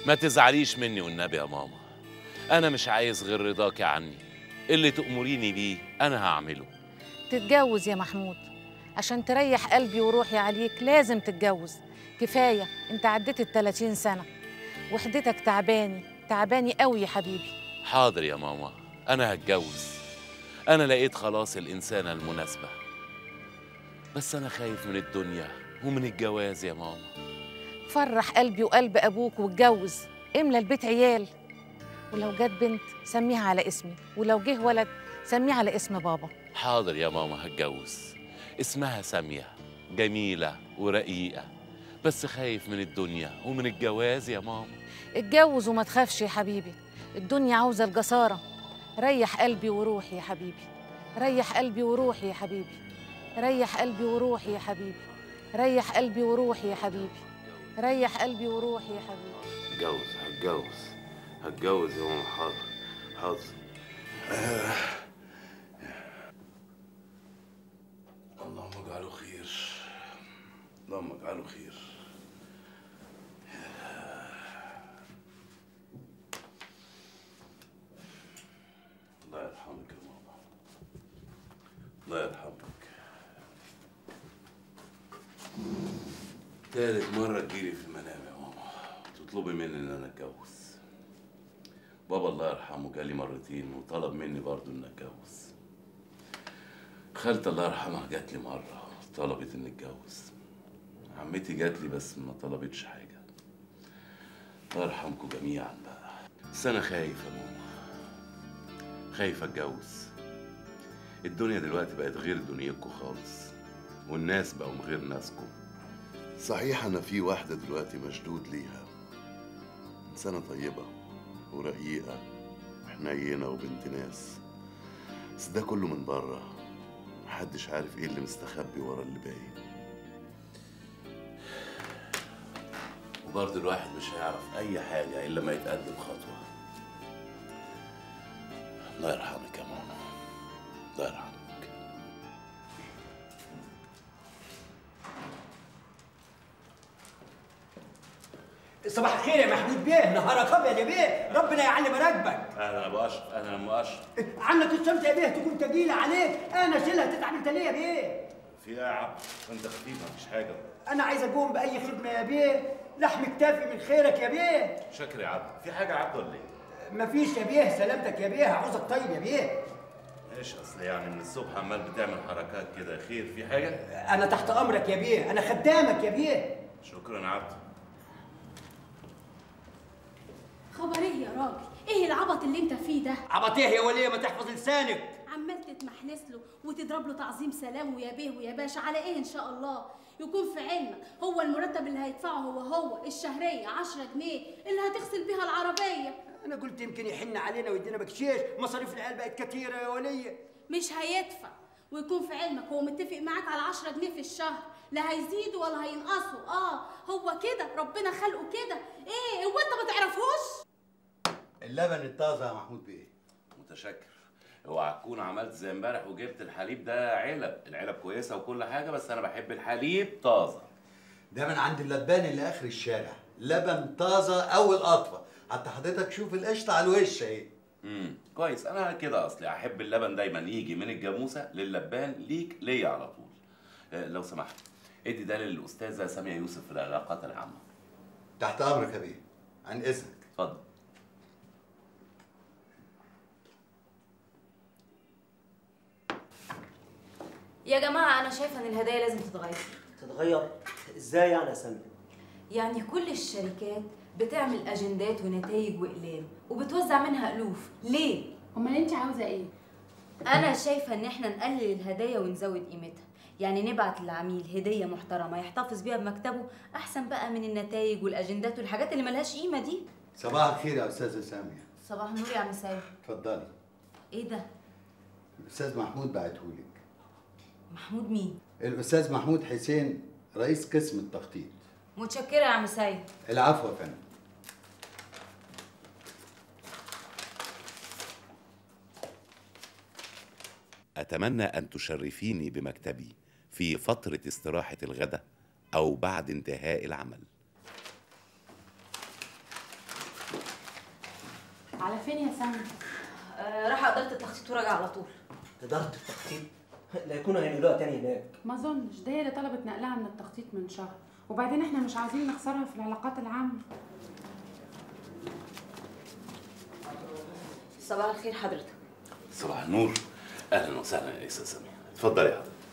ما تزعليش مني والنبي يا ماما انا مش عايز غير رضاكي عني اللي تأمريني بيه انا هعمله تتجوز يا محمود عشان تريح قلبي وروحي عليك لازم تتجوز كفاية انت عديت ال 30 سنة وحدتك تعباني تعباني قوي يا حبيبي حاضر يا ماما انا هتجوز انا لقيت خلاص الانسانه المناسبه بس انا خايف من الدنيا ومن الجواز يا ماما فرح قلبي وقلب ابوك واتجوز املى البيت عيال ولو جت بنت سميها على اسمي ولو جه ولد سميه على اسم بابا حاضر يا ماما هتجوز اسمها ساميه جميله ورقيقه بس خايف من الدنيا ومن الجواز يا ماما اتجوز وما تخافش يا حبيبي الدنيا عاوزة الجسارة ريح قلبي وروحي يا حبيبي ريح قلبي وروحي يا حبيبي ريح قلبي وروحي يا حبيبي ريح قلبي وروحي يا حبيبي ريح قلبي وروحي يا حبيبي هتجوز هتجوز هتجوز يا ماما حاضر حاضر اللهم اجعله خير اللهم اجعله خير الله يرحمك يا ماما الله يرحمك تالت مرة تجيلي في المنام يا ماما تطلبي مني ان انا اتجوز بابا الله يرحمه جالي مرتين وطلب مني برضه ان اتجوز خالتي الله يرحمها جات لي مرة طلبت إني أتجوز عمتي جات لي بس ما طلبتش حاجة الله يرحمكم جميعا بقى بس أنا خايف يا ماما خايف أتجوز الدنيا دلوقتي بقت غير دنيتكم خالص والناس بقوا غير ناسكم صحيح أنا في واحدة دلوقتي مشدود ليها إنسانة طيبة ورقيقة وحنينة وبنت ناس بس ده كله من بره محدش عارف ايه اللي مستخبي ورا اللي باين وبرضه الواحد مش هيعرف أي حاجة إلا ما يتقدم خطوة الله يرحمك يا ماما الله يرحمك صباح الخير يا محمود بيه نهارك ابيض يا بيه ربنا يعلي مراكبك أهلا أبو أشرف أهلا أبو أشرف عنك الشمس يا بيه تكون تقيله عليك انا شيلها تتعب انت ليه يا بيه في إيه يا عبد أنت خفيف مفيش حاجة انا عايز اقوم باي خدمه يا بيه لحم كتافي من خيرك يا بيه شاكر يا عبد في حاجة يا عبد ولا إيه؟ مفيش يا بيه سلامتك يا بيه عاوزك طيب يا بيه ايش اصل يعني من الصبح عمال بتعمل حركات كده خير في حاجه انا تحت امرك يا بيه انا خدامك يا بيه شكرا يا عبد خبر ايه يا راجل ايه العبط اللي انت فيه ده عبط ايه يا وليه ما تحفظ لسانك عمال تتمحلس له وتضرب له تعظيم سلام ويا بيه ويا باشا على ايه ان شاء الله يكون في علمك هو المرتب اللي هيدفعه هو هو الشهريه 10 جنيه اللي هتغسل بيها العربيه انا قلت يمكن يحن علينا ويدينا بكشيش مصاريف العيال بقت كتيره يا وليه مش هيدفع ويكون في علمك هو متفق معاك على 10 جنيه في الشهر لا هيزيدوا ولا هينقصوا اه هو كده ربنا خلقه كده ايه هو انت ما تعرفوش اللبن الطازه يا محمود بيه متشكر اوعى تكون عملت زي امبارح وجبت الحليب ده علب العلب كويسه وكل حاجه بس انا بحب الحليب طازه ده من عند اللبان اللي اخر الشارع لبن طازه اول قطفه حتى حضرتك شوف القشطه على الوش اهي امم كويس انا كده اصلي احب اللبن دايما يجي من الجاموسه للبان ليك ليا على طول آه، لو سمحت ادي ده للاستاذه ساميه يوسف في العلاقات العامه تحت امرك يا بيه عن اذنك اتفضل يا جماعة أنا شايفة إن الهدايا لازم تتغير تتغير ازاي يعني يا سامي يعني كل الشركات بتعمل أجندات ونتائج وإقلام وبتوزع منها ألوف ليه؟ امال انت عاوزه ايه أنا شايفة إن إحنا نقلل الهدايا ونزود قيمتها يعني نبعت للعميل هدية محترمة يحتفظ بيها بمكتبه أحسن بقى من النتائج والأجندات والحاجات اللي ملهاش قيمة دي صباح الخير يا استاذه ساميه صباح النور يا عم سامي اتفضلي إيه ده؟ الاستاذ محمود بعتهولك محمود مين؟ الاستاذ محمود حسين رئيس قسم التخطيط متشكرة يا عم سيد العفو يا فندم أتمنى أن تشرفيني بمكتبي في فترة استراحة الغداء أو بعد انتهاء العمل على فين يا سامي؟ آه راح اداره التخطيط وراجع على طول إدارة التخطيط لا يكونوا هينقلوها تاني هناك ما اظنش ده هي اللي طلبت نقلها من التخطيط من شهر وبعدين احنا مش عايزين نخسرها في العلاقات العامه صباح الخير حضرتك صباح النور اهلا وسهلا يا استاذ ساميه اتفضلي يا حضرتك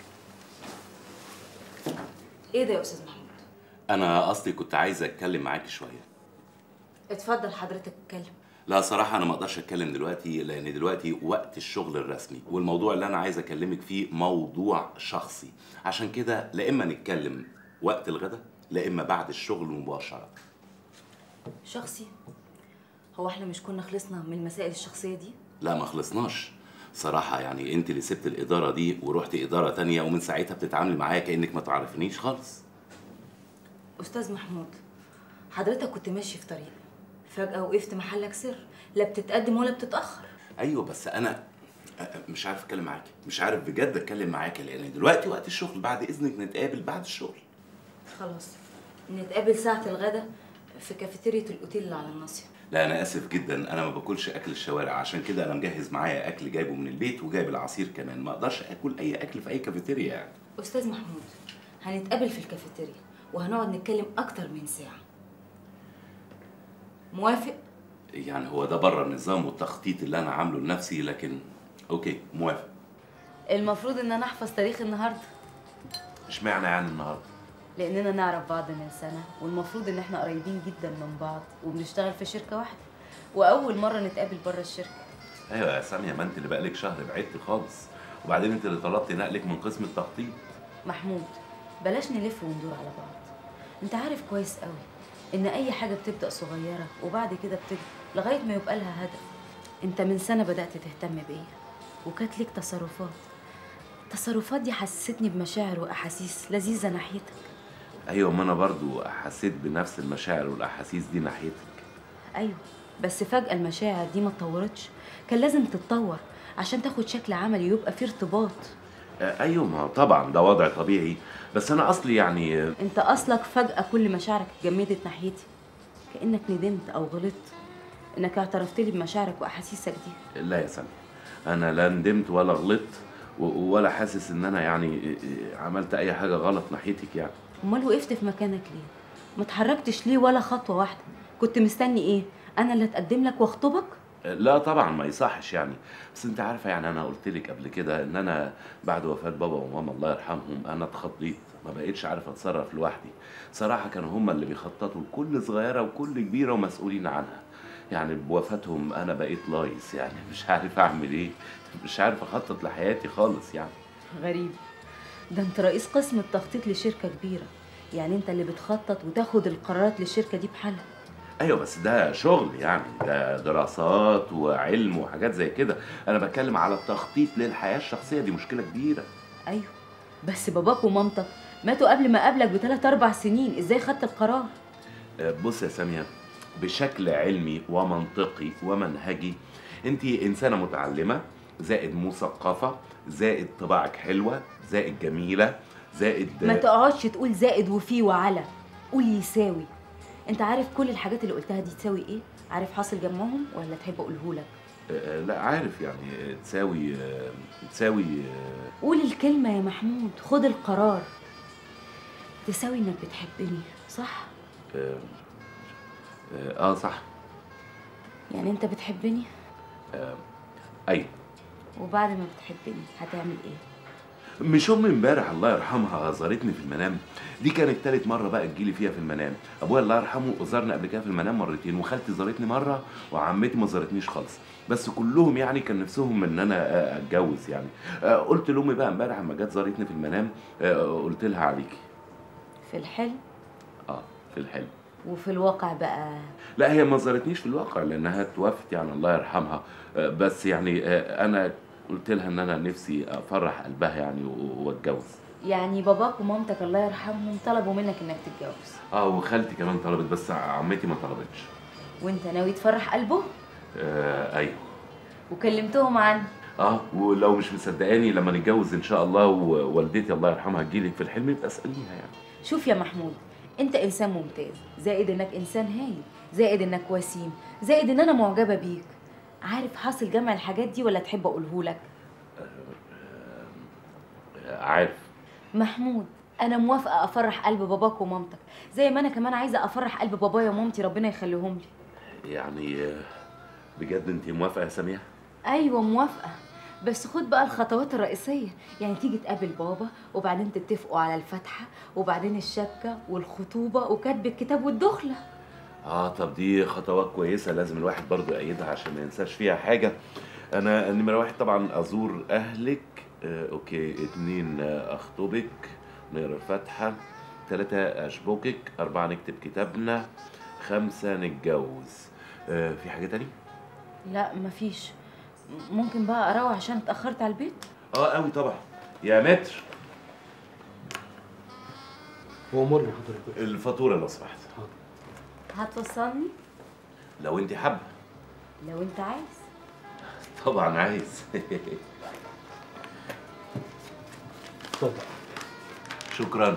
ايه ده يا استاذ محمود انا اصلي كنت عايز اتكلم معاكي شويه اتفضل حضرتك اتكلم لا صراحة أنا ما أقدرش أتكلم دلوقتي لأن دلوقتي وقت الشغل الرسمي والموضوع اللي أنا عايز أكلمك فيه موضوع شخصي عشان كده لا إما نتكلم وقت الغداء لا إما بعد الشغل مباشرة شخصي هو احنا مش كنا خلصنا من المسائل الشخصيه دي لا ما خلصناش صراحة يعني أنت اللي سبت الإدارة دي ورحت إدارة تانية ومن ساعتها بتتعاملي معايا كأنك ما تعرفنيش خالص استاذ محمود حضرتك كنت ماشي في طريق فجاه وقفت محلك سر لا بتتقدم ولا بتتاخر أيوه بس أنا مش عارف أتكلم معاكي مش عارف بجد أتكلم معاكي لأن دلوقتي وقت الشغل بعد إذنك نتقابل بعد الشغل خلاص نتقابل ساعه الغدا في كافيتيريا الاوتيل اللي على الناصيه لا انا اسف جدا انا ما باكلش اكل الشوارع عشان كده انا مجهز معايا اكل جايبه من البيت وجايب العصير كمان ما اقدرش اكل اي اكل في اي كافيتيريا يعني استاذ محمود هنتقابل في الكافيتيريا وهنقعد نتكلم اكتر من ساعه موافق يعني هو ده بره النظام والتخطيط اللي انا عامله لنفسي لكن اوكي موافق المفروض ان انا احفظ تاريخ النهارده اشمعنى يعني النهارده لاننا نعرف بعض من سنه والمفروض ان احنا قريبين جدا من بعض وبنشتغل في شركه واحده واول مره نتقابل بره الشركه ايوه يا ساميه ما انت اللي بقالك شهر بعدت خالص وبعدين انت اللي طلبتي نقلك من قسم التخطيط محمود بلاش نلف وندور على بعض انت عارف كويس قوي ان اي حاجه بتبدا صغيره وبعد كده بتكبر لغايه ما يبقى لها هدف انت من سنه بدات تهتم بيا وكانت ليك تصرفات التصرفات دي حسستني بمشاعر واحاسيس لذيذه ناحيتك ايوه ما انا برضو حسيت بنفس المشاعر والاحاسيس دي ناحيتك ايوه بس فجاه المشاعر دي ما اتطورتش كان لازم تتطور عشان تاخد شكل عملي يبقى فيه ارتباط آه، ايوه ما طبعا ده وضع طبيعي بس انا اصلي يعني آه، انت اصلك فجاه كل مشاعرك اتجمدت ناحيتي كانك ندمت او غلطت انك اعترفت لي بمشاعرك واحاسيسك دي لا يا سامي انا لا ندمت ولا غلطت و- ولا حاسس ان انا يعني عملت اي حاجه غلط ناحيتك يعني امال وقفت في مكانك ليه ما اتحركتش ليه ولا خطوه واحده كنت مستني ايه انا اللي اتقدم لك واخطبك لا طبعا ما يصحش يعني بس انت عارفه يعني انا قلت لك قبل كده ان انا بعد وفاه بابا وماما الله يرحمهم انا اتخضيت ما بقيتش عارف اتصرف لوحدي صراحه كانوا هم اللي بيخططوا لكل صغيره وكل كبيره ومسؤولين عنها يعني بوفاتهم انا بقيت لايص يعني مش عارف اعمل ايه مش عارف اخطط لحياتي خالص يعني غريب ده انت رئيس قسم التخطيط لشركه كبيره يعني انت اللي بتخطط وتاخد القرارات للشركه دي بحالها ايوه بس ده شغل يعني ده دراسات وعلم وحاجات زي كده انا بتكلم على التخطيط للحياه الشخصيه دي مشكله كبيره ايوه بس باباك ومامتك ماتوا قبل ما قابلك بثلاث اربع سنين ازاي خدت القرار آه، بص يا ساميه بشكل علمي ومنطقي ومنهجي انت انسانه متعلمه زائد مثقفه زائد طباعك حلوه زائد جميله زائد ما تقعدش تقول زائد وفي وعلى قول يساوي انت عارف كل الحاجات اللي قلتها دي تساوي ايه عارف حاصل جمعهم ولا تحب اقوله لك آه، لا عارف يعني آه، تساوي آه، تساوي آه، قول الكلمه يا محمود خد القرار تساوي انك بتحبني صح آه، اه آه، صح يعني انت بتحبني آه، ايوه وبعد ما بتحبني هتعمل ايه مش امي امبارح الله يرحمها زارتني في المنام دي كانت تالت مره بقى تجيلي فيها في المنام ابويا الله يرحمه زارني قبل كده في المنام مرتين وخالتي زارتني مره وعمتي ما زارتنيش خالص بس كلهم يعني كان نفسهم ان انا آه، اتجوز يعني آه، قلت لامي بقى امبارح لما جت زارتني في المنام آه، قلت لها عليكي في الحلم اه في الحلم وفي الواقع بقى لا هي ما زارتنيش في الواقع لانها توفت يعني الله يرحمها آه، بس يعني آه، انا قلت لها ان انا نفسي افرح قلبها يعني و- واتجوز يعني باباك ومامتك الله يرحمهم طلبوا منك انك تتجوز اه وخالتي كمان طلبت بس عمتي ما طلبتش وانت ناوي تفرح قلبه آه ايوه وكلمتهم عنه اه ولو مش مصدقاني لما نتجوز ان شاء الله ووالدتي الله يرحمها تجيلك في الحلم يبقى اساليها يعني شوف يا محمود انت انسان ممتاز زائد انك انسان هايل زائد انك وسيم زائد ان انا معجبه بيك عارف حاصل جمع الحاجات دي ولا تحب اقولهولك عارف محمود انا موافقه افرح قلب باباك ومامتك زي ما انا كمان عايزه افرح قلب بابايا ومامتي ربنا يخليهم لي يعني آه، بجد انت موافقه يا ساميه ايوه موافقه بس خد بقى الخطوات الرئيسيه يعني تيجي تقابل بابا وبعدين تتفقوا على الفاتحه وبعدين الشبكه والخطوبه وكتب الكتاب والدخله اه طب دي خطوات كويسه لازم الواحد برضو يأيدها عشان ما ينساش فيها حاجه انا نمره واحد طبعا ازور اهلك آه اوكي اتنين آه اخطبك نقرا الفاتحه تلاتة اشبكك اربعة نكتب كتابنا خمسة نتجوز آه في حاجة تاني؟ لا مفيش م- ممكن بقى اروح عشان اتاخرت على البيت اه قوي طبعا يا متر هو مر حضرتك الفاتورة لو سمحت هتوصلني لو انت حابة لو انت عايز طبعا عايز اتفضل شكرا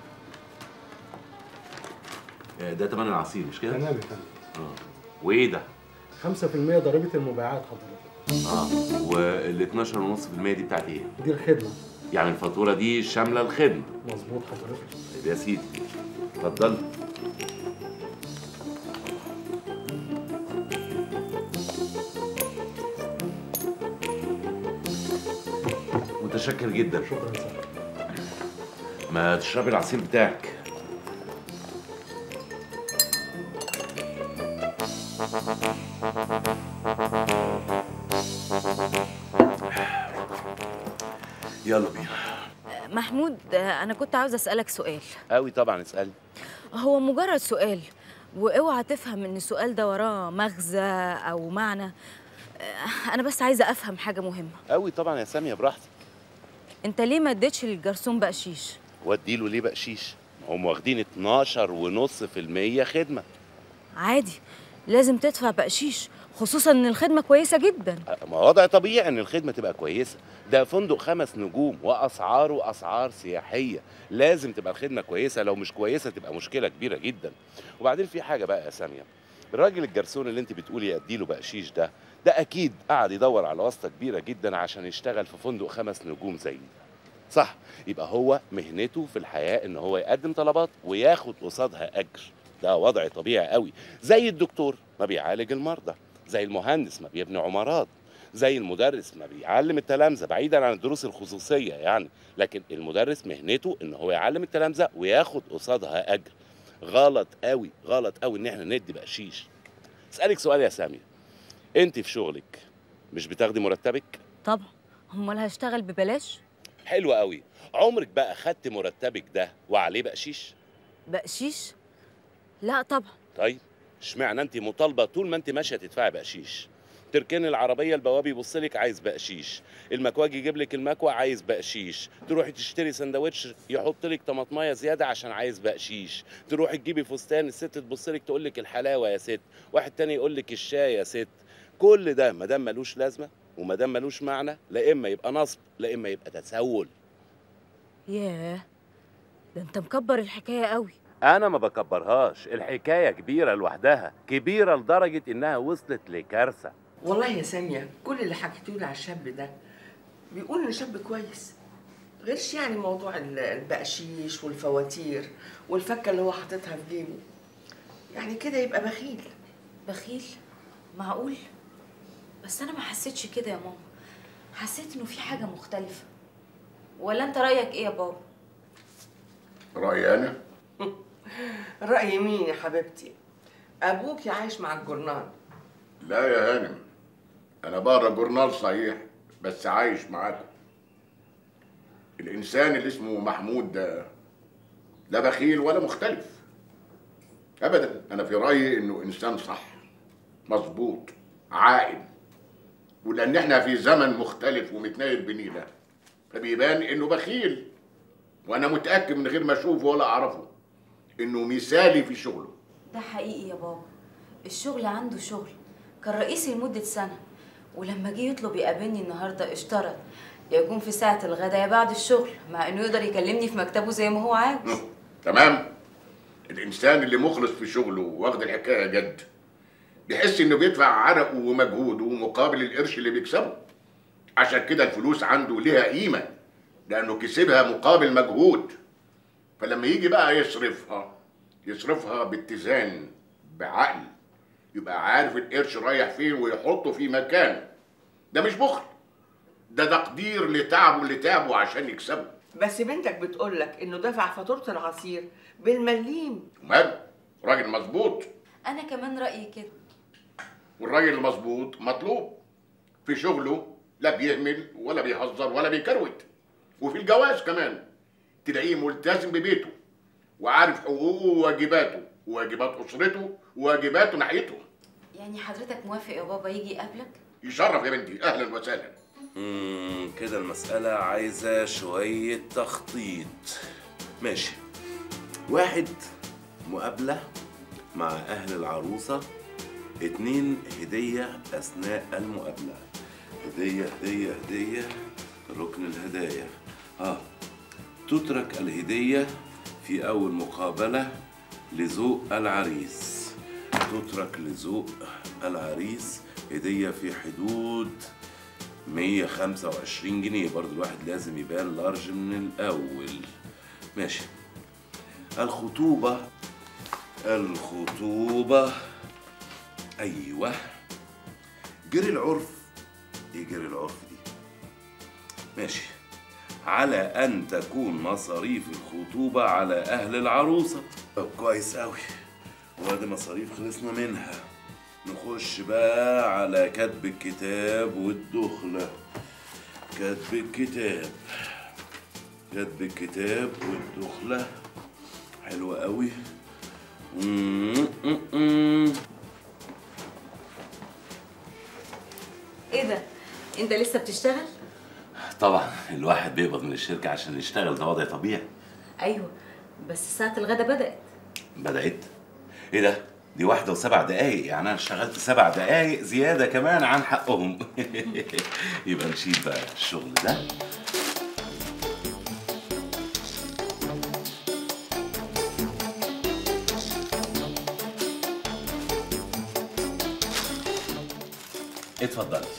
آه، ده تمن العصير مش كده؟ تمام يا فندم اه وايه ده؟ 5% ضريبه المبيعات حضرتك اه وال 12.5% دي بتاعت ايه؟ دي الخدمه يعني الفاتورة دي شاملة الخدمة مظبوط حضرتك طيب يا سيدي اتفضل متشكر جدا شكرا سهل ما تشربي العصير بتاعك يلا بينا محمود آه، انا كنت عاوزه اسالك سؤال قوي طبعا اسألي هو مجرد سؤال واوعى تفهم ان السؤال ده وراه مغزى او معنى آه، انا بس عايزه افهم حاجه مهمه قوي طبعا يا سامية براحتك انت ليه ما اديتش للجرسون بقشيش واديله ليه بقشيش هم واخدين 12 ونص في المية خدمة عادي لازم تدفع بقشيش خصوصا ان الخدمه كويسه جدا ما وضع طبيعي ان الخدمه تبقى كويسه ده فندق خمس نجوم واسعاره اسعار سياحيه لازم تبقى الخدمه كويسه لو مش كويسه تبقى مشكله كبيره جدا وبعدين في حاجه بقى يا ساميه الراجل الجرسون اللي انت بتقولي اديله بقشيش ده ده اكيد قعد يدور على واسطه كبيره جدا عشان يشتغل في فندق خمس نجوم زي ده صح يبقى هو مهنته في الحياه ان هو يقدم طلبات وياخد قصادها اجر ده وضع طبيعي قوي زي الدكتور ما بيعالج المرضى زي المهندس ما بيبني عمارات زي المدرس ما بيعلم التلامذه بعيدا عن الدروس الخصوصيه يعني لكن المدرس مهنته ان هو يعلم التلامذه وياخد قصادها اجر غلط قوي غلط قوي ان احنا ندي بقشيش اسالك سؤال يا ساميه انت في شغلك مش بتاخدي مرتبك طبعا امال هشتغل ببلاش حلو قوي عمرك بقى خدت مرتبك ده وعليه بقشيش بقشيش لا طبعا طيب اشمعنى انت مطالبه طول ما انت ماشيه تدفعي بقشيش تركني العربيه البواب يبص لك عايز بقشيش المكواج يجيب لك المكوى عايز بقشيش تروحي تشتري سندوتش يحط لك طماطمايه زياده عشان عايز بقشيش تروحي تجيبي فستان الست تبص لك تقول لك الحلاوه يا ست واحد تاني يقول لك الشاي يا ست كل ده ما دام ملوش لازمه وما دام ملوش معنى لا اما يبقى نصب لا اما يبقى تسول ياه ده انت مكبر الحكايه قوي انا ما بكبرهاش الحكايه كبيره لوحدها كبيره لدرجه انها وصلت لكارثه والله يا سامية كل اللي حكيتوا لي على الشاب ده بيقول انه شاب كويس غيرش يعني موضوع ال- البقشيش والفواتير والفكة اللي هو حاططها في جيبه يعني كده يبقى بخيل بخيل معقول بس انا ما حسيتش كده يا ماما حسيت انه في حاجه مختلفه ولا انت رايك ايه يا بابا رأيي أنا رأي مين يا حبيبتي أبوك عايش مع الجرنان لا يا هانم أنا بقرا جورنال صحيح بس عايش معاكم الإنسان اللي اسمه محمود ده لا بخيل ولا مختلف أبدا أنا في رأيي إنه إنسان صح مظبوط عاقل ولأن إحنا في زمن مختلف ومتنايل بنيلة فبيبان إنه بخيل وأنا متأكد من غير ما أشوفه ولا أعرفه إنه مثالي في شغله ده حقيقي يا بابا الشغل عنده شغل كان رئيسي لمده سنه ولما جه يطلب يقابلني النهارده اشترط يا يكون في ساعه الغداء يا بعد الشغل مع انه يقدر يكلمني في مكتبه زي ما هو عاوز تمام الانسان اللي مخلص في شغله واخد الحكايه جد بيحس انه بيدفع عرقه ومجهوده مقابل القرش اللي بيكسبه عشان كده الفلوس عنده ليها قيمه لانه كسبها مقابل مجهود فلما يجي بقى يصرفها يصرفها باتزان بعقل يبقى عارف القرش رايح فين ويحطه في مكانه ده مش بخل ده تقدير لتعبه اللي تعبه عشان يكسبه بس بنتك بتقول لك انه دفع فاتوره العصير بالمليم وماله راجل مظبوط انا كمان رايي كده والراجل المظبوط مطلوب في شغله لا بيهمل ولا بيهزر ولا بيكروت وفي الجواز كمان تلاقيه ملتزم ببيته وعارف حقوقه وواجباته وواجبات اسرته وواجباته ناحيته يعني حضرتك موافق يا بابا يجي يقابلك يشرف يا بنتي اهلا وسهلا امم كده المسألة عايزة شوية تخطيط ماشي واحد مقابلة مع أهل العروسة اتنين هدية أثناء المقابلة هدية هدية هدية ركن الهدايا اه تترك الهدية في أول مقابلة لذوق العريس تترك لذوق العريس هدية في حدود 125 جنيه برضو الواحد لازم يبان لارج من الأول ماشي الخطوبة الخطوبة أيوة جري العرف إيه جري العرف دي ماشي على أن تكون مصاريف الخطوبة على أهل العروسة طب كويس أوي وادي مصاريف خلصنا منها نخش بقى على كتب الكتاب والدخلة كتب الكتاب كتب الكتاب والدخلة حلوة قوي مم، مم، مم. ايه ده انت لسه بتشتغل طبعا الواحد بيقبض من الشركة عشان يشتغل ده وضع طبيعي ايوه بس ساعه الغدا بدات بدأت ايه ده؟ دي واحدة وسبع دقايق يعني أنا اشتغلت سبع دقايق زيادة كمان عن حقهم يبقى نشيل بقى الشغل ده اتفضلي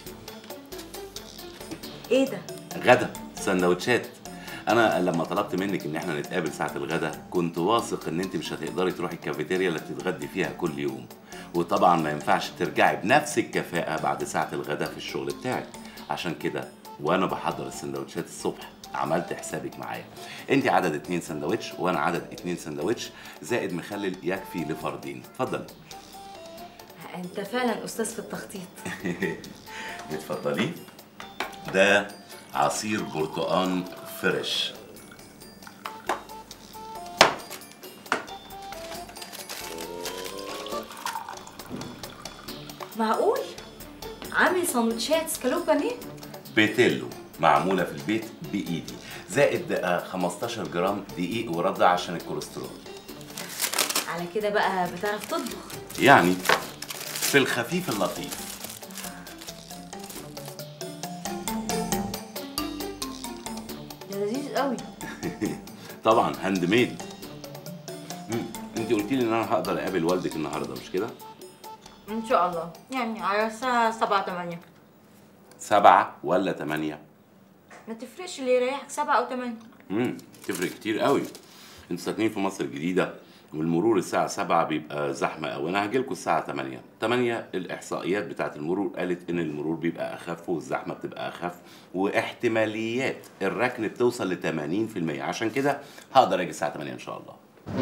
ايه ده غدا سندوتشات انا لما طلبت منك ان احنا نتقابل ساعه الغدا كنت واثق ان انت مش هتقدري تروحي الكافيتيريا اللي بتتغدي فيها كل يوم وطبعا ما ينفعش ترجعي بنفس الكفاءه بعد ساعه الغدا في الشغل بتاعك عشان كده وانا بحضر السندوتشات الصبح عملت حسابك معايا انت عدد اتنين سندوتش وانا عدد اتنين سندوتش زائد مخلل يكفي لفردين اتفضل انت فعلا استاذ في التخطيط اتفضلي ده عصير برتقان فريش معقول عامل سندوتشات سكالوب بانيه بيتيلو معمولة في البيت بإيدي زائد آه، 15 جرام دقيق ورده عشان الكوليسترول على كده بقى بتعرف تطبخ يعني في الخفيف اللطيف ده لذيذ قوي طبعا هاند ميد مم، انت قلتي لي ان انا هقدر اقابل والدك النهارده مش كده؟ ان شاء الله يعني على الساعه 7 8 سبعة ولا تمانية؟ ما تفرقش اللي يريحك 7 او 8 امم تفرق كتير قوي انتوا ساكنين في مصر الجديدة والمرور الساعة 7 بيبقى زحمة قوي انا هجيلكوا الساعة 8 8 الاحصائيات بتاعت المرور قالت ان المرور بيبقى اخف والزحمة بتبقى اخف واحتماليات الركن بتوصل ل 80% عشان كده هقدر اجي الساعة 8 ان شاء الله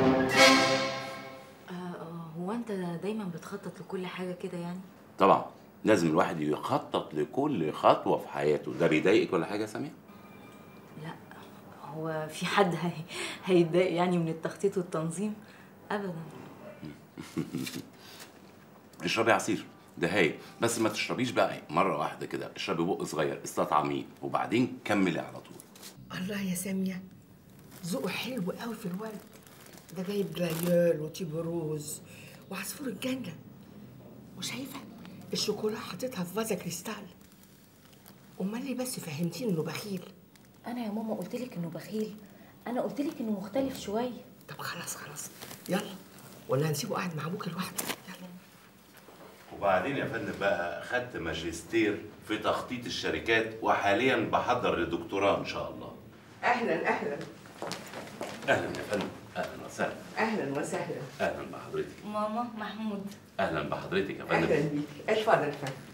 آه آه، هو انت دايما بتخطط لكل حاجه كده يعني طبعا لازم الواحد يخطط لكل خطوة في حياته ده بيضايقك ولا حاجة يا سامية؟ هو في حد هي... هيتضايق يعني من التخطيط والتنظيم ابدا اشربي عصير ده هاي بس ما تشربيش بقى مرة واحدة كده اشربي بق صغير استطعميه وبعدين كملي على طول الله يا سامية ذوقه حلو قوي في الورد ده جايب جليال وتيبروز وعصفور الجنة وشايفة الشوكولا حاططها في فازة كريستال امال ليه بس فهمتيني انه بخيل انا يا ماما قلت لك انه بخيل انا قلت لك انه مختلف شويه طب خلاص خلاص يلا ولا هنسيبه قاعد مع ابوك لوحده وبعدين يا فندم بقى خدت ماجستير في تخطيط الشركات وحاليا بحضر لدكتوراه ان شاء الله اهلا اهلا اهلا يا فندم اهلا وسهلا اهلا وسهلا اهلا بحضرتك ماما محمود اهلا بحضرتك يا اهلا فندم بيك اتفضل يا فندم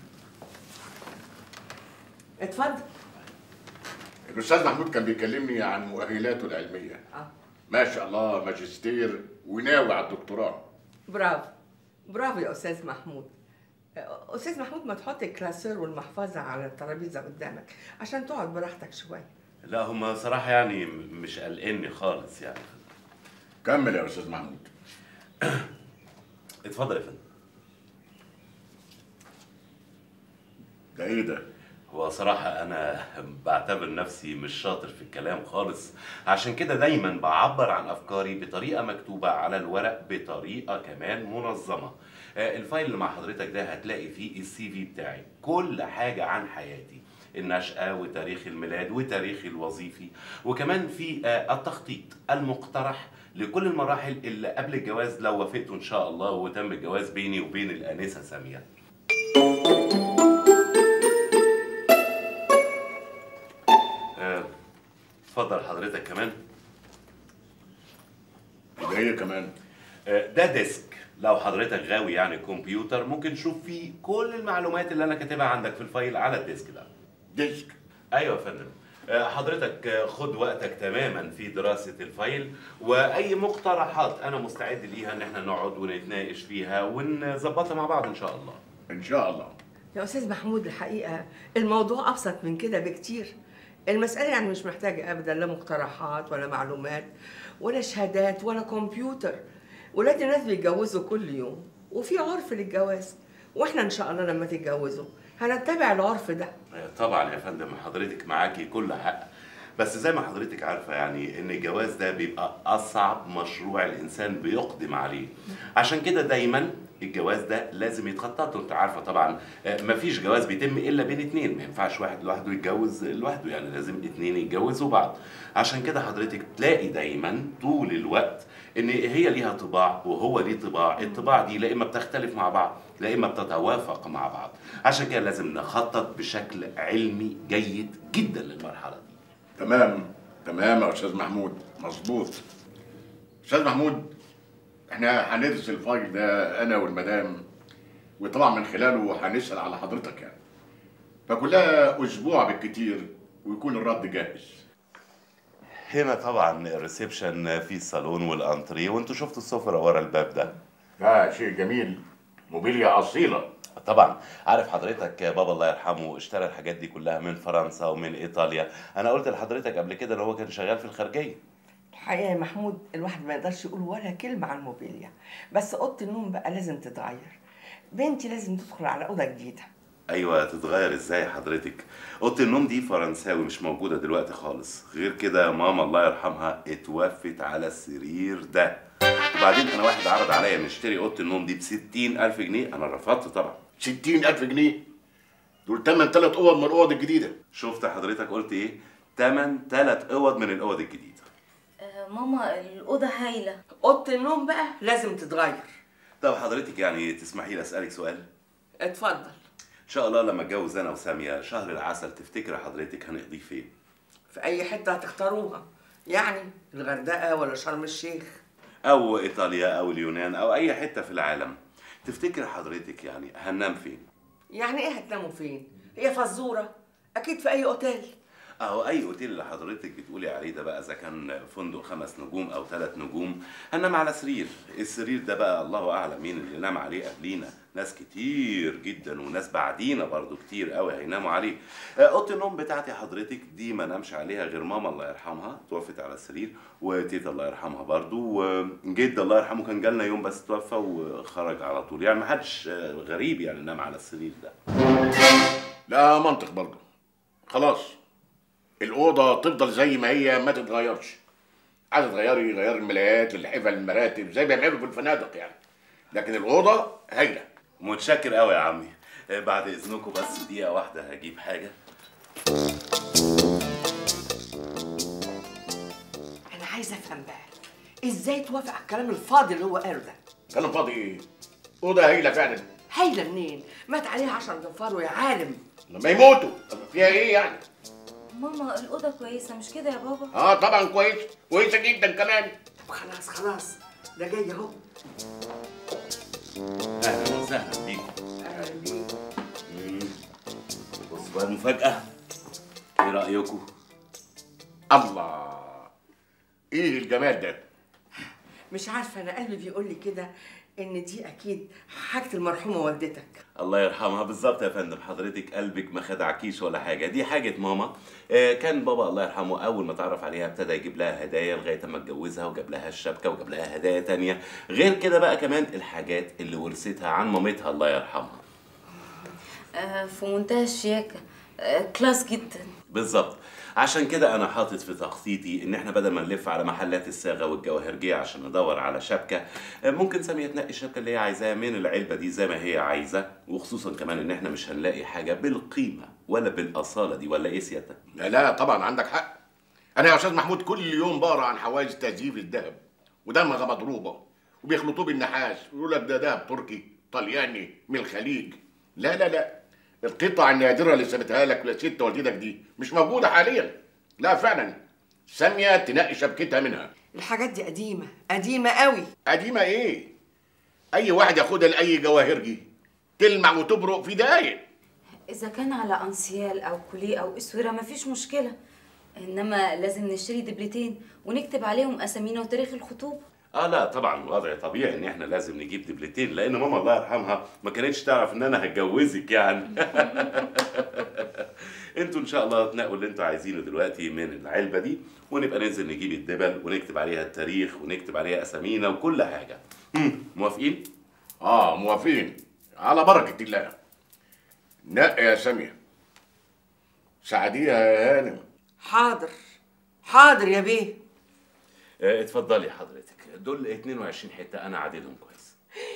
اتفضل الاستاذ محمود كان بيكلمني عن مؤهلاته العلميه اه ما شاء الله ماجستير وناوي على الدكتوراه برافو برافو يا استاذ محمود استاذ محمود ما تحط الكلاسير والمحفظه على الترابيزه قدامك عشان تقعد براحتك شويه لا هم صراحه يعني م- مش قلقني خالص يعني كمل يا استاذ محمود اتفضل يا فندم ده ايه ده هو صراحة أنا بعتبر نفسي مش شاطر في الكلام خالص عشان كده دايما بعبر عن أفكاري بطريقة مكتوبة على الورق بطريقة كمان منظمة آه، الفايل اللي مع حضرتك ده هتلاقي فيه السي في بتاعي كل حاجة عن حياتي النشأة وتاريخ الميلاد وتاريخي الوظيفي وكمان في آه، التخطيط المقترح لكل المراحل اللي قبل الجواز لو وافقتوا إن شاء الله وتم الجواز بيني وبين الآنسة سامية آه، اتفضل حضرتك كمان ده ايه كمان آه، ده ديسك لو حضرتك غاوي يعني كمبيوتر ممكن تشوف فيه كل المعلومات اللي انا كاتبها عندك في الفايل على الديسك ده ديسك ايوه يا فندم آه، حضرتك آه، خد وقتك تماما في دراسة الفايل وأي مقترحات أنا مستعد ليها إن احنا نقعد ونتناقش فيها ونظبطها مع بعض إن شاء الله. ان شاء الله. يا استاذ محمود الحقيقه الموضوع ابسط من كده بكتير المساله يعني مش محتاجه ابدا لا مقترحات ولا معلومات ولا شهادات ولا كمبيوتر ولاد الناس بيتجوزوا كل يوم وفي عرف للجواز واحنا ان شاء الله لما تتجوزوا هنتبع العرف ده طبعا يا فندم حضرتك معاكي كل حق بس زي ما حضرتك عارفه يعني ان الجواز ده بيبقى اصعب مشروع الانسان بيقدم عليه عشان كده دايما الجواز ده لازم يتخطط وانت عارفه طبعا آه، مفيش جواز بيتم الا بين اتنين ما ينفعش واحد لوحده يتجوز لوحده يعني لازم اتنين يتجوزوا بعض عشان كده حضرتك تلاقي دايما طول الوقت ان هي ليها طباع وهو ليه طباع الطباع دي لا اما بتختلف مع بعض لا اما بتتوافق مع بعض عشان كده لازم نخطط بشكل علمي جيد جدا للمرحله دي تمام تمام يا استاذ محمود مظبوط استاذ محمود احنا هندرس الفايل ده انا والمدام وطبعا من خلاله هنسال على حضرتك يعني فكلها اسبوع بالكتير ويكون الرد جاهز هنا طبعا الريسبشن في الصالون والانتريه وانتوا شفتوا السفره ورا الباب ده ده شيء جميل موبيليا اصيله طبعا عارف حضرتك بابا الله يرحمه اشترى الحاجات دي كلها من فرنسا ومن ايطاليا انا قلت لحضرتك قبل كده ان هو كان شغال في الخارجيه الحقيقه يا محمود الواحد ما يقدرش يقول ولا كلمه عن الموبيليا بس اوضه النوم بقى لازم تتغير بنتي لازم تدخل على اوضه جديده ايوه تتغير ازاي حضرتك اوضه النوم دي فرنساوي مش موجوده دلوقتي خالص غير كده ماما الله يرحمها اتوفت على السرير ده وبعدين انا واحد عرض عليا نشتري اوضه النوم دي ب ألف جنيه انا رفضت طبعا 60000 جنيه دول تمن ثلاث اوض من الاوض الجديده شفت حضرتك قلت ايه تمن ثلاث اوض من الاوض الجديده آه ماما الأوضة هايلة اوضه النوم بقى لازم تتغير طب حضرتك يعني تسمحي لي اسالك سؤال اتفضل ان شاء الله لما اتجوز انا وساميه شهر العسل تفتكر حضرتك هنقضيه فين في اي حته هتختاروها يعني الغردقه ولا شرم الشيخ او ايطاليا او اليونان او اي حته في العالم تفتكر حضرتك يعني هننام فين يعني ايه هتناموا فين هي فزوره اكيد في اي اوتيل اهو اي اوتيل اللي حضرتك بتقولي عليه ده بقى اذا كان فندق خمس نجوم او ثلاث نجوم هننام على سرير السرير ده بقى الله اعلم مين اللي نام عليه قبلينا ناس كتير جدا وناس بعدينا برضو كتير قوي هيناموا عليه آه، اوضه النوم بتاعتي حضرتك دي ما نامش عليها غير ماما الله يرحمها توفت على السرير وتيتا الله يرحمها برضو وجد الله يرحمه كان جالنا يوم بس توفى وخرج على طول يعني ما حدش آه، غريب يعني نام على السرير ده لا منطق برضه خلاص الاوضه تفضل زي ما هي ما تتغيرش عايزه تغيري غير الملايات الحفل المراتب زي ما بيعملوا في الفنادق يعني لكن الاوضه هايله متشكر قوي يا عمي آه، بعد اذنكم بس دقيقه واحده هجيب حاجه انا عايزه افهم بقى ازاي توافق على الكلام الفاضي اللي هو قاله ده كلام فاضي ايه اوضه هايله فعلا هايله منين مات عليها عشر جفار ويا عالم لما يموتوا طب فيها ايه يعني ماما الاوضه كويسه مش كده يا بابا اه طبعا كويس كويسه جدا كمان طب خلاص خلاص ده جاي اهو اهلا وسهلا بيكم اهلا بيك بص بقى المفاجأة ايه رأيكم؟ الله ايه الجمال ده مش عارفه انا قلبي بيقول لي كده ان دي اكيد حاجه المرحومه والدتك الله يرحمها بالظبط يا فندم حضرتك قلبك ما خدعكيش ولا حاجه دي حاجه ماما آه، كان بابا الله يرحمه اول ما تعرف عليها ابتدى يجيب لها هدايا لغايه ما اتجوزها وجاب لها الشبكه وجاب لها هدايا تانية غير كده بقى كمان الحاجات اللي ورثتها عن مامتها الله يرحمها آه في منتهى الشياكه آه كلاس جدا بالظبط عشان كده انا حاطط في تخطيطي ان احنا بدل ما نلف على محلات الصاغه والجواهرجيه عشان ندور على شبكه آه، ممكن ساميه تنقي الشبكه اللي هي عايزاها من العلبه دي زي ما هي عايزه وخصوصا كمان ان احنا مش هنلاقي حاجه بالقيمه ولا بالاصاله دي ولا ايه سيادتك لا لا طبعا عندك حق انا يا استاذ محمود كل يوم بقرا عن حوادث تزييف الذهب ودمغه مضروبه وبيخلطوه بالنحاس ويقول لك ده ذهب تركي طلياني من الخليج لا لا لا القطع النادره اللي سابتها لك لست والدتك دي مش موجوده حاليا لا فعلا ساميه تنقي شبكتها منها الحاجات دي قديمه قديمه قوي قديمه ايه اي واحد ياخدها لاي جواهرجي تلمع وتبرق في دقايق اذا كان على انسيال او كوليه او اسوره مفيش مشكله انما لازم نشتري دبلتين ونكتب عليهم اسامينا وتاريخ الخطوبه اه لا طبعا وضع طبيعي ان احنا لازم نجيب دبلتين لان ماما الله يرحمها ما كانتش تعرف ان انا هتجوزك يعني انتوا ان شاء الله تنقوا اللي انتوا عايزينه دلوقتي من العلبه دي ونبقى ننزل نجيب الدبل ونكتب عليها التاريخ ونكتب عليها اسامينا وكل حاجه مم، موافقين اه موافقين على بركه الله نقي يا ساميه ساعديها يا هانم حاضر حاضر يا بيه آه، اتفضلي حضرتك دول 22 حته انا عادلهم كويس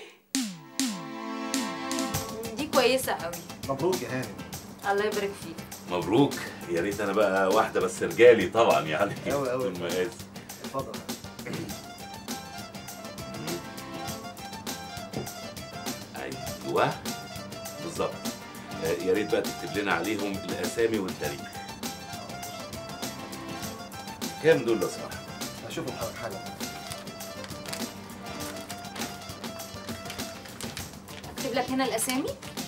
دي كويسه قوي مبروك يا هانم الله يبارك فيك مبروك يا ريت انا بقى واحده بس رجالي طبعا يعني أوي أوي. المقاس اتفضل ايوه بالظبط آه، يا ريت بقى تكتب لنا عليهم الاسامي والتاريخ كام دول لو سمحت هشوف الحلقة حالا اكتب لك هنا الاسامي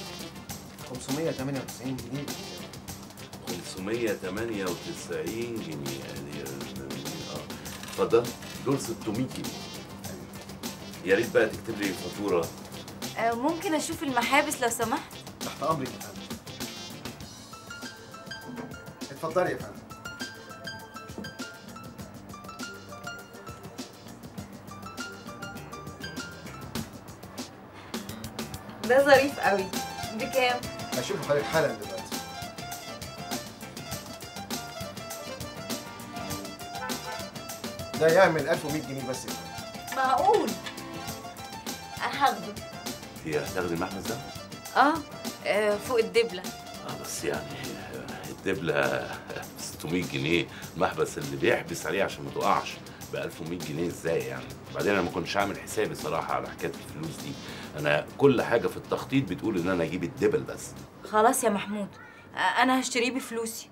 598 جنيه 598 جنيه يعني اه اتفضل دول 600 جنيه يا ريت بقى تكتب لي فاتوره آه ممكن اشوف المحابس لو سمحت تحت امرك يا فندم اتفضلي يا فندم ده ظريف قوي بكام هشوف حضرتك حالا دلوقتي ده يعمل 1100 جنيه بس يا فندم معقول هاخده هي هتاخدي المحبس ده؟ اه آه، فوق الدبله اه بس يعني الدبلة 600 جنيه المحبس اللي بيحبس عليه عشان ما تقعش ب 1100 جنيه ازاي يعني بعدين انا ما كنتش عامل حسابي صراحه على حكايه الفلوس دي انا كل حاجه في التخطيط بتقول ان انا اجيب الدبل بس خلاص يا محمود آه، انا هشتريه بفلوسي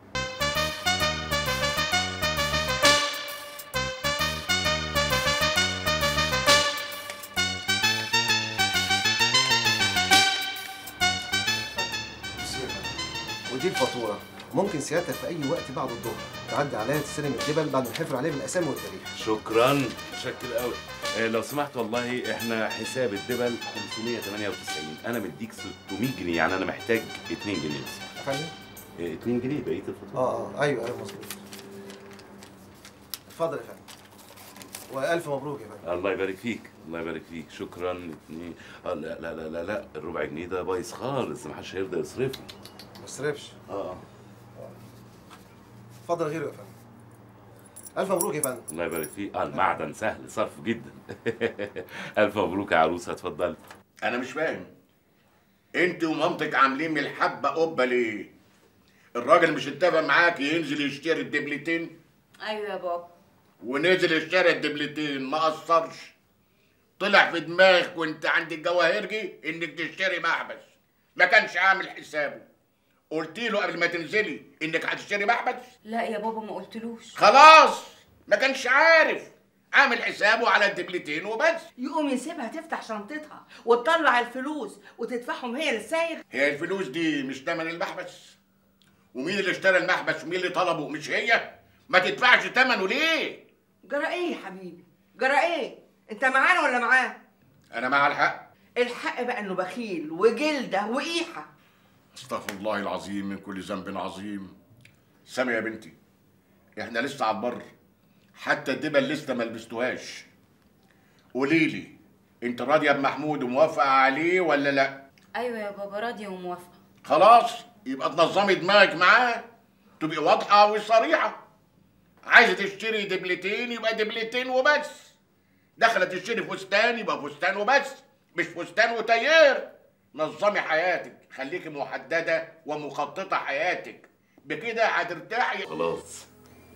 بصي يا فندم ودي الفاتوره ممكن سيادتك في اي وقت بعد الظهر تعدي عليها تستلم الجبل بعد ما نحفر عليه بالاسامي والتاريخ شكرا متشكر قوي آه لو سمحت والله احنا حساب الدبل 598 انا مديك 600 جنيه يعني انا محتاج 2 جنيه بس يا فندم 2 جنيه بقيه الفاتوره اه اه ايوه ايوه مظبوط اتفضل يا فندم والف مبروك يا فندم الله يبارك فيك الله يبارك فيك شكرا اتنين آه لا لا لا لا لا الربع جنيه ده بايظ خالص ما حدش هيرضى يصرفه ما تصرفش اه اتفضل غيره يا فندم الف مبروك يا فندم الله يبارك فيك اه المعدن سهل صرف جدا الف مبروك يا عروسه اتفضل انا مش فاهم انت ومامتك عاملين من الحبه قبه ليه الراجل مش اتفق معاك ينزل يشتري الدبلتين ايوه يا بابا ونزل اشترى الدبلتين ما قصرش طلع في دماغك وانت عند الجواهرجي انك تشتري محبس ما كانش عامل حسابه قلت له قبل ما تنزلي انك هتشتري محبس لا يا بابا ما قلتلوش خلاص ما كانش عارف عامل حسابه على الدبلتين وبس يقوم يسيبها تفتح شنطتها وتطلع الفلوس وتدفعهم هي للسايغ هي الفلوس دي مش تمن المحبس ومين اللي اشترى المحبس ومين اللي طلبه مش هي ما تدفعش ثمنه ليه جرى ايه يا حبيبي جرى ايه انت معانا ولا معاه انا مع الحق الحق بقى انه بخيل وجلده وقيحه استغفر الله العظيم من كل ذنب عظيم سامي يا بنتي احنا لسه على البر حتى الدبل لسه ما لبستوهاش قولي لي انت راضيه بمحمود وموافقه عليه ولا لا ايوه يا بابا راضيه وموافقه خلاص يبقى تنظمي دماغك معاه تبقي واضحه وصريحه عايزه تشتري دبلتين يبقى دبلتين وبس داخله تشتري فستان يبقى فستان وبس مش فستان وتيار نظمي حياتك خليكي محدده ومخططه حياتك بكده هترتاحي خلاص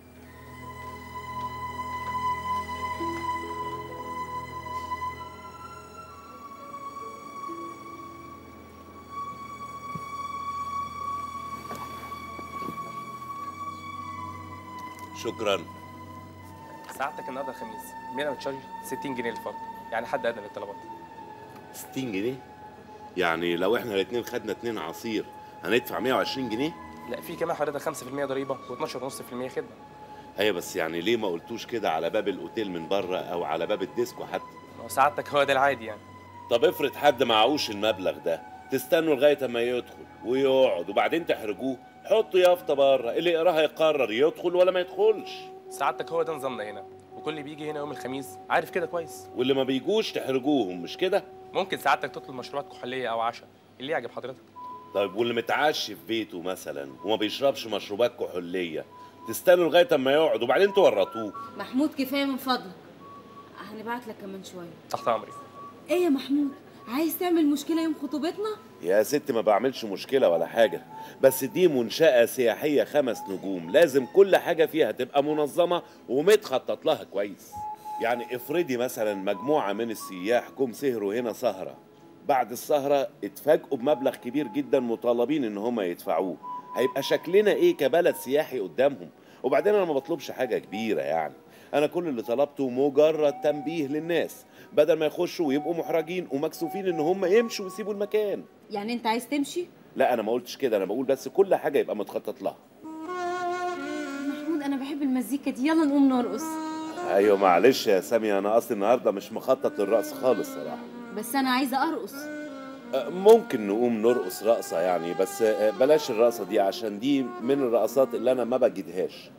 شكرا ساعتك النهارده الخميس مينا بتشارج 60 جنيه للفرد يعني حد ادنى للطلبات 60 جنيه يعني لو احنا الاثنين خدنا اتنين عصير هندفع 120 جنيه لا في كمان حضرتك 5% ضريبه و12.5% خدمه هي بس يعني ليه ما قلتوش كده على باب الاوتيل من بره او على باب الديسكو حتى ما هو سعادتك هو ده العادي يعني طب افرض حد معهوش المبلغ ده تستنوا لغايه اما يدخل ويقعد وبعدين تحرجوه حطوا يافطه بره اللي يقراها يقرر يدخل ولا ما يدخلش سعادتك هو ده نظامنا هنا وكل اللي بيجي هنا يوم الخميس عارف كده كويس واللي ما بيجوش تحرجوهم مش كده ممكن سعادتك تطلب مشروبات كحوليه او عشاء اللي يعجب حضرتك طيب واللي متعشي في بيته مثلا وما بيشربش مشروبات كحوليه تستنوا لغايه اما يقعد وبعدين تورطوه محمود كفايه من فضلك هنبعت لك كمان شويه تحت امري ايه يا محمود عايز تعمل مشكله يوم خطوبتنا يا ست ما بعملش مشكلة ولا حاجة بس دي منشأة سياحية خمس نجوم لازم كل حاجة فيها تبقى منظمة ومتخطط لها كويس يعني افرضي مثلا مجموعة من السياح جم سهروا هنا سهرة بعد السهرة اتفاجئوا بمبلغ كبير جدا مطالبين ان هم يدفعوه هيبقى شكلنا ايه كبلد سياحي قدامهم وبعدين انا ما بطلبش حاجة كبيرة يعني انا كل اللي طلبته مجرد تنبيه للناس بدل ما يخشوا ويبقوا محرجين ومكسوفين ان هم يمشوا ويسيبوا المكان يعني انت عايز تمشي لا انا ما قلتش كده انا بقول بس كل حاجه يبقى متخطط لها محمود انا بحب المزيكا دي يلا نقوم نرقص ايوه معلش يا سامي انا اصلي النهارده مش مخطط للرقص خالص صراحه بس انا عايزه ارقص أه، ممكن نقوم نرقص رقصه يعني بس أه، بلاش الرقصه دي عشان دي من الرقصات اللي انا ما بجدهاش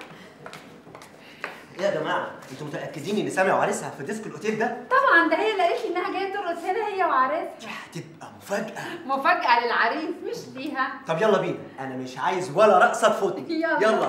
ايه يا جماعه انتوا متاكدين ان سامي وعريسها في ديسك الاوتيل ده طبعا ده هي اللي قالت لي انها جايه ترقص هنا هي وعريسها هتبقى مفاجاه مفاجاه للعريس مش ليها طب يلا بينا انا مش عايز ولا رقصه تفوتني يلا. يلا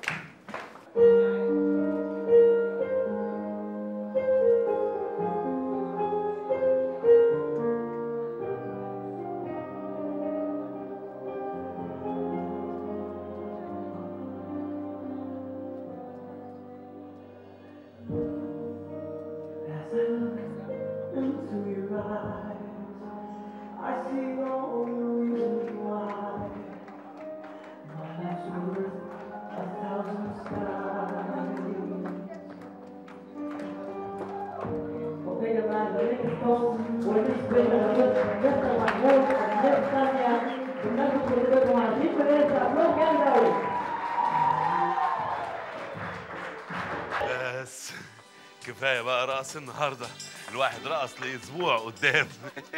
بس كفايه بقى رقص النهارده الواحد رقص لاسبوع قدام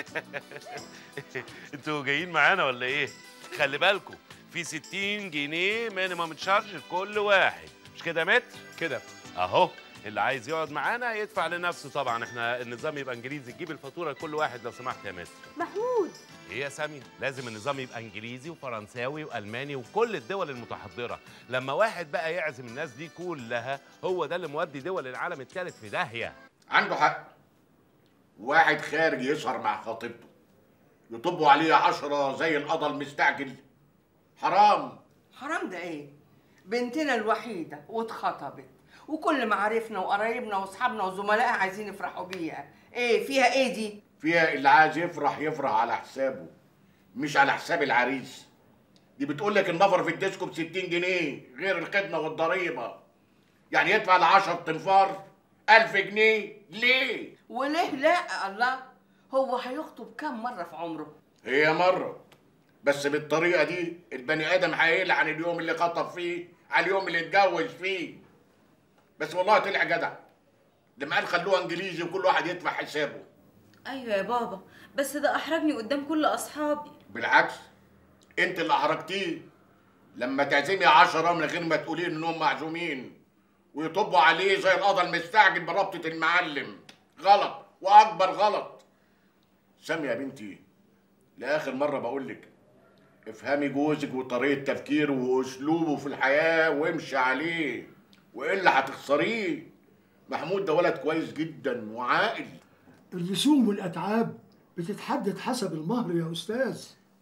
انتوا جايين معانا ولا ايه خلي بالكم في 60 جنيه مينيمم تشارج لكل واحد مش كده يا متر كده اهو اللي عايز يقعد معانا يدفع لنفسه طبعا احنا النظام يبقى انجليزي تجيب الفاتوره لكل واحد لو سمحت يا متر محمود ايه يا سامي لازم النظام يبقى انجليزي وفرنساوي والماني وكل الدول المتحضره لما واحد بقى يعزم الناس دي كلها هو ده اللي مودي دول العالم الثالث في داهيه عنده حق واحد خارج يسهر مع خطيبته يطبوا عليه عشرة زي القضا المستعجل حرام حرام ده ايه بنتنا الوحيده واتخطبت وكل معارفنا وقرايبنا واصحابنا وزملائها عايزين يفرحوا بيها ايه فيها ايه دي فيها اللي عايز يفرح يفرح على حسابه مش على حساب العريس دي بتقول لك النفر في الديسكو ب 60 جنيه غير الخدمه والضريبه يعني يدفع ل 10 تنفار 1000 جنيه ليه؟ وليه لا الله هو هيخطب كام مره في عمره هي مره بس بالطريقه دي البني ادم هيلعن اليوم اللي خطب فيه على اليوم اللي اتجوز فيه بس والله طلع جدع لما قال خلوها انجليزي وكل واحد يدفع حسابه ايوه يا بابا بس ده احرجني قدام كل اصحابي بالعكس انت اللي احرجتيه لما تعزمي عشرة من غير ما تقولي انهم معزومين ويطبوا عليه زي القضا المستعجل بربطة المعلم غلط واكبر غلط سامية يا بنتي لاخر مرة بقول لك افهمي جوزك وطريقة تفكيره واسلوبه في الحياة وامشي عليه والا هتخسريه محمود ده ولد كويس جدا وعاقل الرسوم والأتعاب بتتحدد حسب المهر يا أستاذ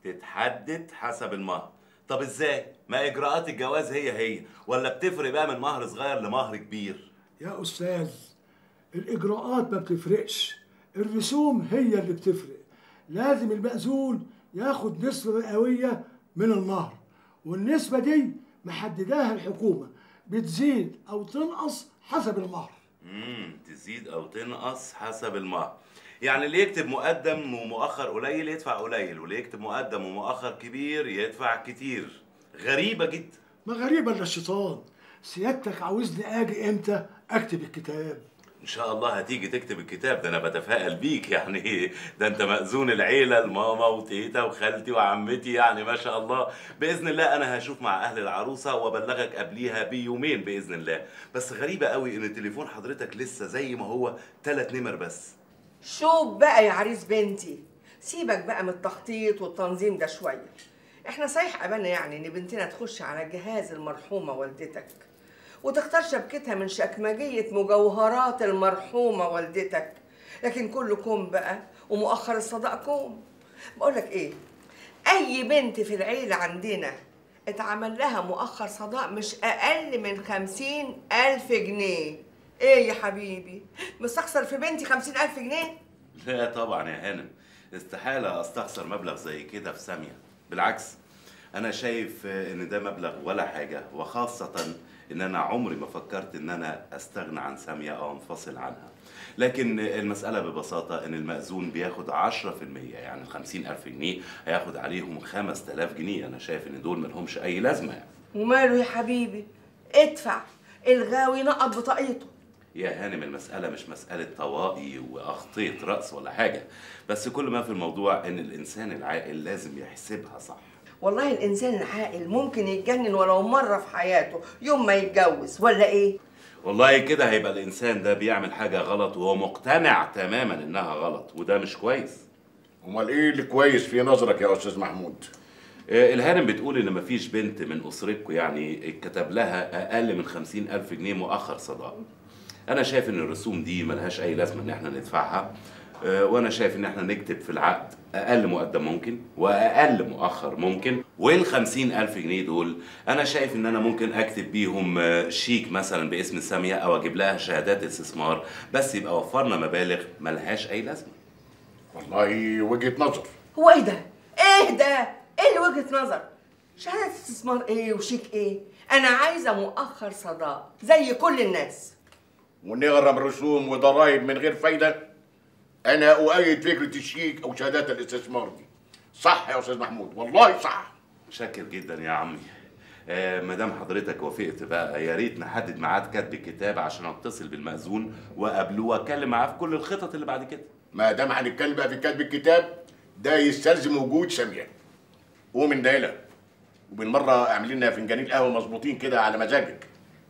تتحدد حسب المهر طب ازاي ما اجراءات الجواز هي هي ولا بتفرق بقى من مهر صغير لمهر كبير يا أستاذ الإجراءات ما بتفرقش الرسوم هي اللي بتفرق لازم المأذون ياخد نسبة مئوية من المهر والنسبة دي محدداها الحكومة بتزيد أو تنقص حسب المهر امم تزيد او تنقص حسب المهر يعني اللي يكتب مقدم ومؤخر قليل يدفع قليل واللي يكتب مقدم ومؤخر كبير يدفع كتير غريبة جدا ما غريبة إلا الشيطان سيادتك عاوزني أجي إمتى أكتب الكتاب ان شاء الله هتيجي تكتب الكتاب ده انا بتفائل بيك يعني ده انت مأذون العيلة الماما وتيتا وخالتي وعمتي يعني ما شاء الله باذن الله انا هشوف مع اهل العروسة وابلغك قبليها بيومين باذن الله بس غريبة قوي ان تليفون حضرتك لسه زي ما هو ثلاث نمر بس شوف بقى يا عريس بنتي سيبك بقى من التخطيط والتنظيم ده شويه احنا صحيح قبلنا يعني ان بنتنا تخش على جهاز المرحومه والدتك وتختار شبكتها من شكمجيه مجوهرات المرحومه والدتك لكن كلكم بقى ومؤخر الصداق كوم بقولك ايه اي بنت في العيله عندنا اتعمل لها مؤخر صداق مش اقل من خمسين الف جنيه ايه يا حبيبي مستخسر في بنتي خمسين الف جنيه لا طبعا يا هانم استحالة استخسر مبلغ زي كده في ثانية بالعكس انا شايف ان ده مبلغ ولا حاجة وخاصة ان انا عمري ما فكرت ان انا استغنى عن سامية او انفصل عنها لكن المسألة ببساطة ان المأذون بياخد 10% يعني ال 50000 جنيه هياخد عليهم 5000 جنيه انا شايف ان دول ملهمش اي لازمة يعني وماله يا حبيبي ادفع الغاوي نقض بطاقيته يا هانم المسألة مش مسألة طوائي وأخطيط رأس ولا حاجة بس كل ما في الموضوع إن الإنسان العاقل لازم يحسبها صح والله الانسان العاقل ممكن يتجنن ولو مره في حياته يوم ما يتجوز ولا ايه والله كده هيبقى الإنسان ده بيعمل حاجة غلط وهو مقتنع تماما إنها غلط وده مش كويس امال ايه اللي كويس في نظرك يا استاذ محمود آه، الهانم بتقول إن مفيش بنت من أسرتكم يعني اتكتب لها أقل من خمسين ألف جنيه مؤخر صداق أنا شايف إن الرسوم دي ملهاش أي لازمة إن إحنا ندفعها آه، وأنا شايف إن إحنا نكتب في العقد أقل مقدم ممكن وأقل مؤخر ممكن والخمسين ألف جنيه دول أنا شايف إن أنا ممكن أكتب بيهم آه، شيك مثلا باسم سامية أو أجيب لها شهادات استثمار بس يبقى وفرنا مبالغ ملهاش أي لازمة والله وجهه نظر هو ايه ده ايه ده ايه اللي وجهه نظر شهاده استثمار ايه وشيك ايه انا عايزه مؤخر صداق زي كل الناس ونغرم رسوم وضرائب من غير فايده انا اؤيد فكره الشيك او شهادات الاستثمار دي صح يا استاذ محمود والله صح شاكر جدا يا عمي آه مدام حضرتك وافقت بقى يا ريت نحدد ميعاد كتب الكتاب عشان اتصل بالمأذون وقابله واتكلم معاه في كل الخطط اللي بعد كده ما دام هنتكلم بقى في كتب الكتاب ده يستلزم وجود ساميه قوم من دايله وبالمره اعمل لنا فنجانين قهوه مظبوطين كده على مزاجك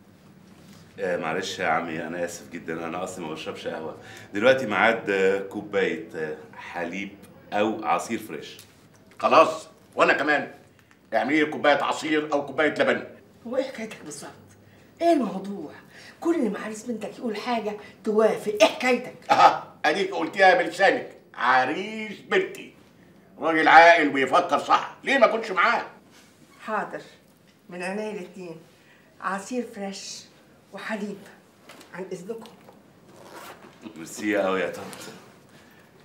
آه معلش يا عمي انا اسف جدا انا اصلا ما بشربش قهوه دلوقتي ميعاد آه، كوبايه آه، حليب او عصير فريش خلاص وانا كمان اعملي لي كوبايه عصير او كوبايه لبن هو ايه حكايتك بالظبط ايه الموضوع كل ما عريس بنتك يقول حاجه توافق ايه حكايتك اه اديك قلتيها بلسانك عريس بنتي راجل عاقل ويفكر صح ليه ما كنتش معاه حاضر من عينيا الاتنين عصير فريش وحليب عن اذنكم ميرسي قوي يا طنط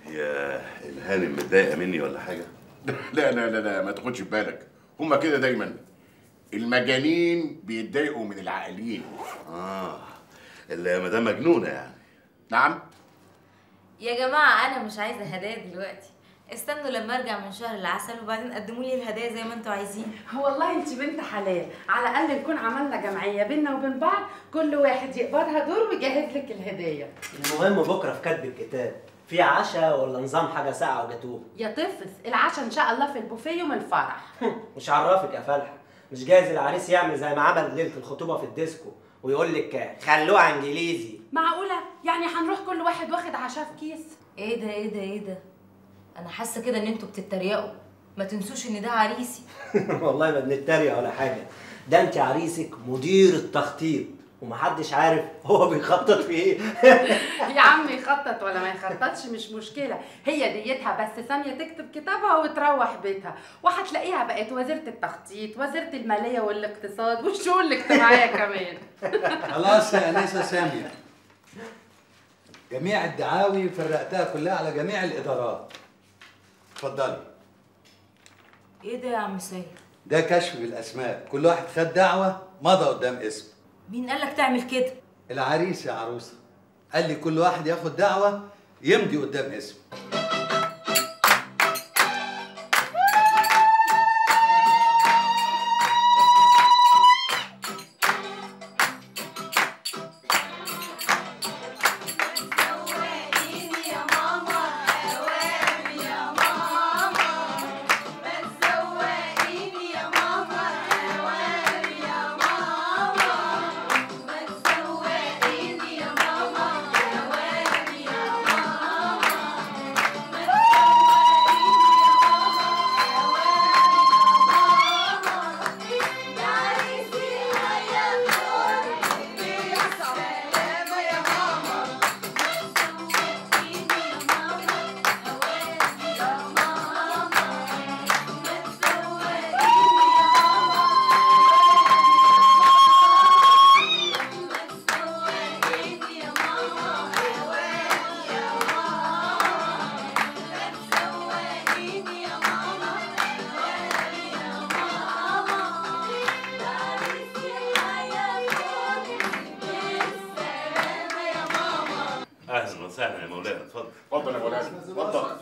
يا الهانم متضايقه مني ولا حاجه لا لا لا لا ما تاخدش في بالك هما كده دايما المجانين بيتضايقوا من العاقلين اه اللي مدام مجنونه يعني نعم يا جماعة أنا مش عايزة هدايا دلوقتي استنوا لما ارجع من شهر العسل وبعدين قدموا لي الهدايا زي ما انتوا عايزين والله انت بنت حلال على الاقل نكون عملنا جمعيه بينا وبين بعض كل واحد يقبضها دور ويجهز لك الهديه المهم بكره في كتب الكتاب في عشاء ولا نظام حاجه ساعه وجاتوه يا طفل العشاء ان شاء الله في البوفيه يوم الفرح مش عرفك يا فلحه مش جايز العريس يعمل زي ما عمل ليله الخطوبه في الديسكو ويقول لك خلوها انجليزي معقوله يعني هنروح كل واحد واخد عشاء في كيس ايه ده ايه ده ايه ده انا حاسه كده ان انتوا بتتريقوا ما تنسوش ان ده عريسي والله ما بنتريق ولا حاجه ده انت عريسك مدير التخطيط ومحدش عارف هو بيخطط في ايه يا عم يخطط ولا ما يخططش مش مشكله هي ديتها بس ساميه تكتب كتابها وتروح بيتها وهتلاقيها بقت وزيره التخطيط وزيره الماليه والاقتصاد والشؤون الاجتماعيه كمان خلاص يا انسه ساميه جميع الدعاوي فرقتها كلها على جميع الادارات اتفضلي ايه ده يا عم سيد ده كشف بالاسماء كل واحد خد دعوه مضى قدام اسم مين قالك تعمل كده العريس يا عروسه قال لي كل واحد ياخد دعوه يمضي قدام اسم اهلا وسهلا يا مولانا اتفضل اتفضل يا مولانا اتفضل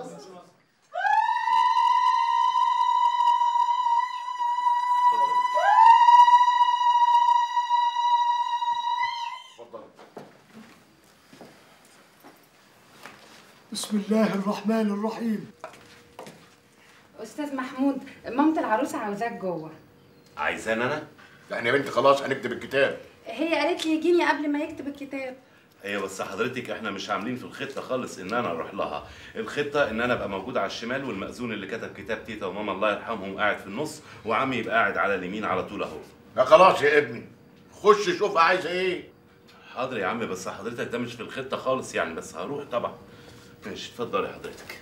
بسم الله الرحمن الرحيم استاذ محمود مامة العروسه عاوزاك جوه عايزان انا لا يا بنت خلاص هنكتب الكتاب هي قالت لي يجيني قبل ما يكتب الكتاب ايوه بس حضرتك احنا مش عاملين في الخطه خالص ان انا اروح لها الخطه ان انا ابقى موجود على الشمال والمأذون اللي كتب كتاب تيتا وماما الله يرحمهم قاعد في النص وعمي يبقى قاعد على اليمين على طول اهو لا خلاص يا ابني خش شوف عايزه ايه حاضر يا عم بس حضرتك ده مش في الخطه خالص يعني بس هروح طبعا ماشي اتفضلي حضرتك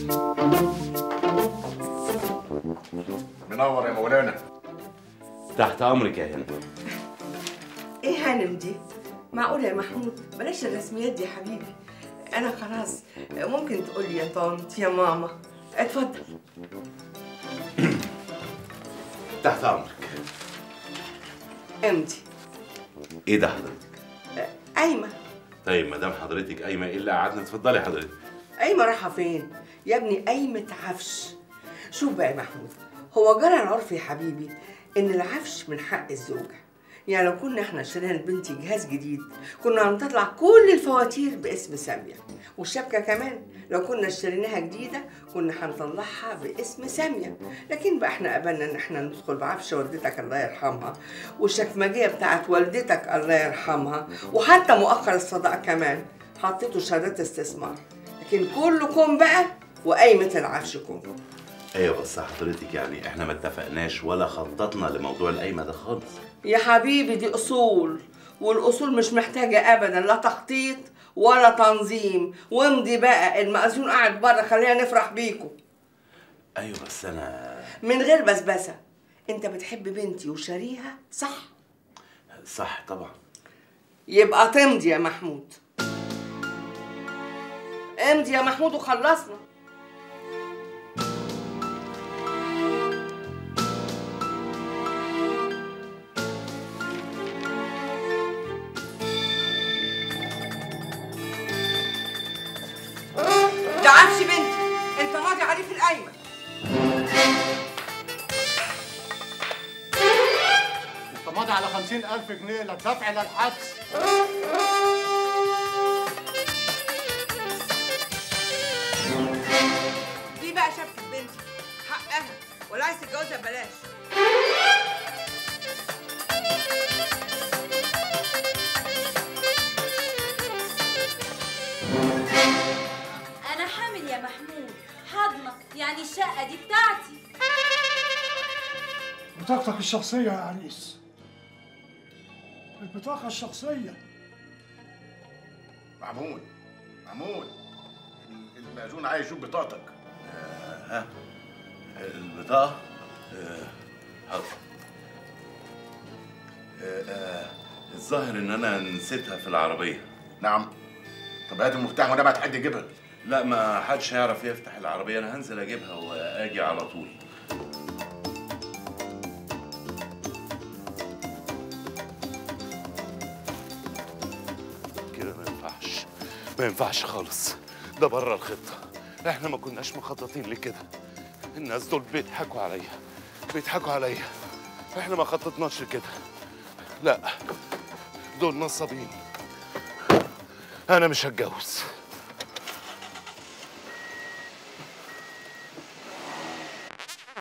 منور يا مولانا تحت امرك يا هند ايه هانم دي معقول يا محمود بلاش الرسميات دي يا حبيبي انا خلاص ممكن تقول لي يا طنط يا ماما اتفضل تحت امرك امتي ايه ده حضرتك قايمه طيب ما دام حضرتك قايمه ايه اللي قعدنا اتفضلي حضرتك قايمه رايحه فين يا ابني قايمه عفش شوف بقى يا محمود هو جرى العرف يا حبيبي ان العفش من حق الزوجه يعني لو كنا احنا اشترينا لبنتي جهاز جديد كنا هنطلع كل الفواتير باسم ساميه والشبكه كمان لو كنا اشتريناها جديده كنا هنطلعها باسم ساميه لكن بقى احنا قبلنا ان احنا ندخل بعفش والدتك الله يرحمها والشكمجيه بتاعت والدتك الله يرحمها وحتى مؤخر الصداقه كمان حطيته شهادات استثمار لكن كلكم بقى وقايمه العفشكم ايوه بس حضرتك يعني احنا ما اتفقناش ولا خططنا لموضوع القايمه ده خالص يا حبيبي دي اصول والاصول مش محتاجه ابدا لا تخطيط ولا تنظيم وامضي بقى المأذون قاعد بره خلينا نفرح بيكم ايوه بس انا من غير بسبسه انت بتحب بنتي وشاريها صح صح طبعا يبقى تمضي يا محمود امضي يا محمود وخلصنا ده عفش بنتي انت ماضي عليه في القايمه انت ماضي على خمسين ألف جنيه لا دفع لا الحبس دي بقى شبكه بنتي حقها ولا عايز تتجوزها ببلاش انا حامل يا محمود حضنك يعني الشقه دي بتاعتي بطاقتك الشخصية يا عريس البطاقة الشخصية محمود محمود المأذون عايز يشوف بطاقتك ها البطاقة آه، حاضر آه، آه، الظاهر ان انا نسيتها في العربية نعم طب هات المفتاح وانا ابعت حد يجيبها لا ما حدش هيعرف يفتح العربية انا هنزل اجيبها واجي على طول كده ما ينفعش ما ينفعش خالص ده بره الخطة احنا ما كناش مخططين لكده الناس دول بيضحكوا عليا بيضحكوا عليا احنا ما خططناش لكده لا دول نصابين انا مش هتجوز